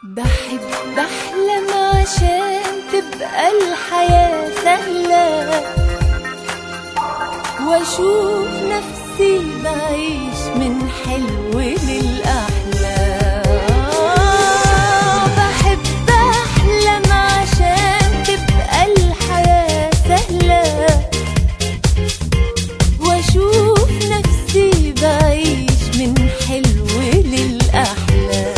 بحب بحلم عشان تبقى الحياة سهلة واشوف نفسي بعيش من حلو للأحلى بحب أحلم عشان تبقى الحياة سهلة واشوف نفسي بعيش من حلو للأحلى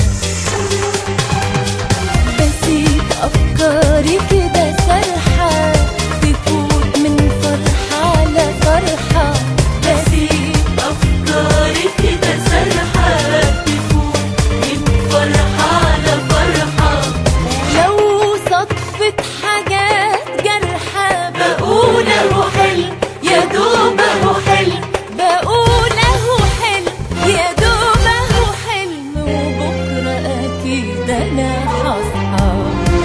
بسيب أفكاري كده سرحة تفوت من فرحة على فرحة بسيب أفكاري كده سرحة تفوت من فرحة لفرحة لو صدفت حاجات جرحة بقول أهو حلم يا دوب أهو حلم بقول اهو حلم يا دوب اهو حلم وبكرة أكيد أنا هصحى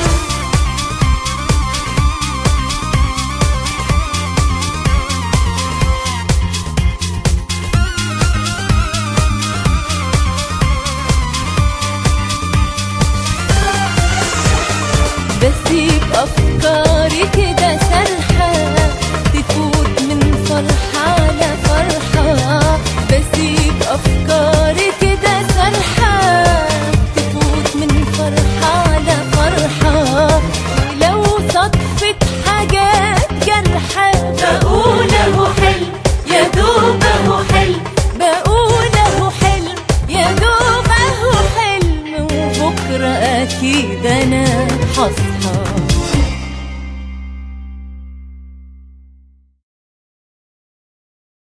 بسيب أفكاري كده سرحة تفوت من فرحة على فرحة بسيب أفكاري كده سرحة تفوت من فرحة على فرحة ولو صدفت حاجات جرحة بقول أهو حلم يا دوب أهو حلم بقول اهو حلم يا دوب اهو حلم وبكره اكيد انا هصحى